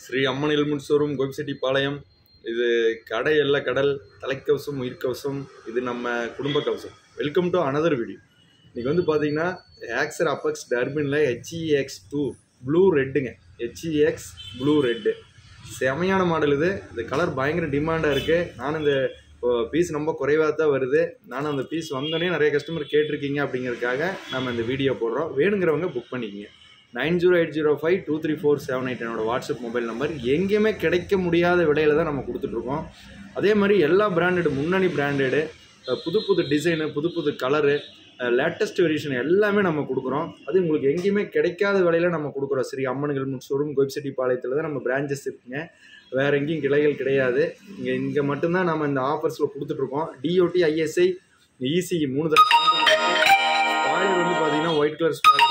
Sri Amman helmet showroom Gobichettipalayam இது கடை எல்ல கடல் தலைக்கவசம் உயிர்க்கவசம் இது நம்ம குடும்ப கவசம் வெல்கம் டு அனதர் வீடியோ இன்னைக்கு வந்து பார்த்தீங்கன்னா ஆக்சர் அப்பக்ஸ் டர்பினில் ஹெச்இஎக்ஸ் டூ ப்ளூ ரெட்டுங்க ஹெச்இஎக்ஸ் ப்ளூ ரெட்டு செமையான மாடல் இது இந்த கலர் பயங்கர டிமாண்டாக இருக்குது நானும் இந்த பீஸ் ரொம்ப குறைவாக தான் வருது நானும் அந்த பீஸ் வந்தோடனே நிறைய கஸ்டமர் கேட்டிருக்கீங்க அப்படிங்கிறதுக்காக நம்ம இந்த வீடியோ போடுறோம் வேணுங்கிறவங்க புக் பண்ணிக்கிங்க nine zero eight zero five two three four seven eight என்னோட வாட்ஸ்அப் மொபைல் நம்பர் எங்கேயுமே கிடைக்க முடியாத விலையில தான் நம்ம கொடுத்துட்ருக்கோம் அதே மாதிரி எல்லா பிராண்டடு முன்னணி பிராண்டடு புது புது டிசைனு புது புது கலரு லேட்டஸ்ட் வெரிஷன் எல்லாமே நம்ம கொடுக்குறோம் அது உங்களுக்கு எங்கேயுமே கிடைக்காத விலையில நம்ம கொடுக்குறோம் ஸ்ரீ அம்மன்கள் முன் ஷோரூம் கோபிச்செட்டி பாளையத்தில் தான் நம்ம பிரான்ச்சஸ் இருக்குங்க வேற எங்கேயும் கிளைகள் கிடையாது இங்கே இங்கே மட்டும்தான் நம்ம இந்த ஆஃபர்ஸில் கொடுத்துட்ருக்கோம் டிஓடி ஐஎஸ்ஐ இசிஇ மூணு தடவை ஸ்பாய்லர் வந்து பார்த்தீங்கன்னா ஒயிட் கலர் ஸ்பாய்லர்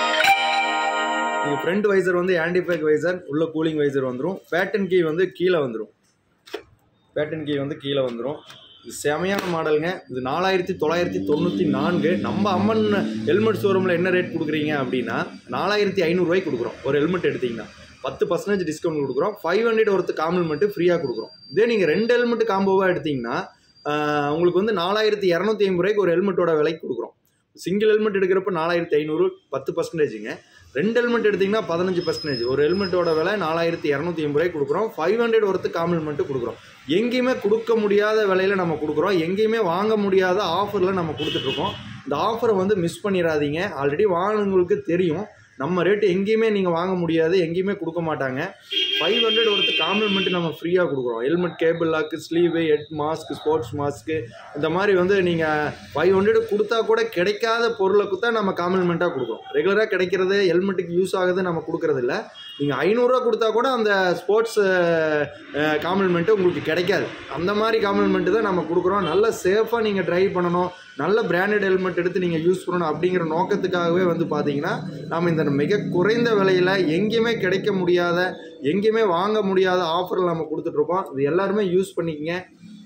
நீங்கள் ஃப்ரண்ட் வைசர் வந்து ஆன்டிபேக் வைசர் உள்ள கூலிங் வைசர் வந்துடும் பேட்டன் கீ வந்து கீழே வந்துடும் பேட்டன் கீ வந்து கீழே வந்துடும் இது செமையான மாடலுங்க இது நாலாயிரத்தி தொள்ளாயிரத்தி தொண்ணூற்றி நான்கு நம்ம அம்மன் ஹெல்மெட் ஷோரூமில் என்ன ரேட் கொடுக்குறீங்க அப்படின்னா நாலாயிரத்தி ஐநூறுரூவாய்க்கு கொடுக்குறோம் ஒரு ஹெல்மெட் எடுத்தீங்கன்னா பத்து பர்சன்டேஜ் டிஸ்கவுண்ட் கொடுக்குறோம் ஃபைவ் ஹண்ட்ரட் ஒருத்து காம்ப்ளிமெண்ட்டு ஃப்ரீயாக கொடுக்குறோம் இதே நீங்கள் ரெண்டு ஹெல்மெட் காம்போவாக எடுத்தீங்கன்னா ஆஹ், உங்களுக்கு வந்து நாலாயிரத்தி இரநூத்தி ஐம்பது ரூபாய்க்கு ஒரு ஹெல்மெட்டோட விலைக்கு கொடுக்குறோம் சிங்கிள் ஹெல்மெட் எடுக்கிறப்ப நாலாயிரத்தி ஐநூறு பத்து பர்சன்டேஜுங்க ரெண்டு ஹெல்மெட் எடுத்தீங்கன்னா பதினஞ்சு பர்சன்டேஜ் ஒரு ஹெல்மெட்டோட விலை நாலாயிரத்தி இரநூத்தி எண்பது ரூபாய்க்கு கொடுக்குறோம் ஃபைவ் ஹண்ட்ரட் ஒருத்து காம்ப்ளிமெண்ட்டு கொடுக்குறோம் எங்கேயுமே கொடுக்க முடியாத விலையில நம்ம கொடுக்குறோம் எங்கேயுமே வாங்க முடியாத ஆஃபரில் நம்ம கொடுத்துட்ருக்கோம் இந்த ஆஃபரை வந்து மிஸ் பண்ணிடாதீங்க ஆல்ரெடி வாங்கினவங்களுக்கு தெரியும் நம்ம ரேட்டு எங்கேயுமே நீங்கள் வாங்க முடியாது எங்கேயுமே கொடுக்க மாட்டாங்க ஃபைவ் ஹண்ட்ரட் ஒருத்து காம்ப்ளிமெண்ட் நம்ம ஃப்ரீயாக கொடுக்குறோம் helmet cable lock sleeve head mask sports mask இந்த மாதிரி வந்து நீங்கள் ஃபைவ் ஹண்ட்ரட் கொடுத்தா கூட கிடைக்காத பொருளுக்கு தான் நம்ம காம்ப்ளிமெண்ட்டாக கொடுக்குறோம் ரெகுலராக கிடைக்கிறது ஹெல்மெட்டுக்கு யூஸ் ஆகுது நம்ம கொடுக்கறது இல்லை நீங்கள் ஐநூறுரூவா கொடுத்தா கூட அந்த ஸ்போர்ட்ஸ் காம்ப்ளிமெண்ட்டு உங்களுக்கு கிடைக்காது அந்த மாதிரி காம்ப்ளிமெண்ட்டு தான் நம்ம கொடுக்குறோம் நல்ல சேஃபாக நீங்கள் ட்ரைவ் பண்ணணும் நல்ல பிராண்டட் ஹெல்மெட் எடுத்து நீங்கள் யூஸ் பண்ணணும் அப்படிங்கிற நோக்கத்துக்காகவே வந்து பார்த்தீங்கன்னா நம்ம இந்த மிக குறைந்த விலையில் எங்கேயுமே கிடைக்க முடியாத எங்கேயுமே வாங்க முடியாத ஆஃபரில் நம்ம கொடுத்துட்ருக்கோம் இது எல்லாருமே யூஸ் பண்ணிக்கங்க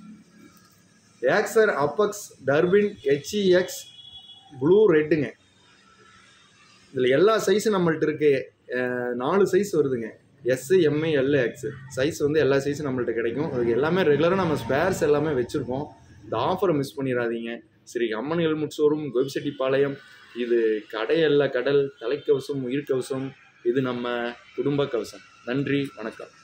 Axor Apex turbine hex blue ரெட்டுங்க இதில் எல்லா சைஸும் நம்மள்ட்ட இருக்கு அஹ் நாலு சைஸ் வருதுங்க S M L X size வந்து எல்லா சைஸும் நம்மள்ட்ட கிடைக்கும் அதுக்கு எல்லாமே ரெகுலராக நம்ம ஸ்பேர்ஸ் எல்லாமே வச்சுருக்கோம் இந்த ஆஃபரை மிஸ் பண்ணிடாதீங்க ஸ்ரீ அம்மன் ஹெல்மெட் ஷோரூம் கோபிச்செட்டிப்பாளையம் இது கடையல்ல கடல் தலைக்கவசம் உயிர்க்கவசம் இது நம்ம குடும்ப கவசம் நன்றி வணக்கம்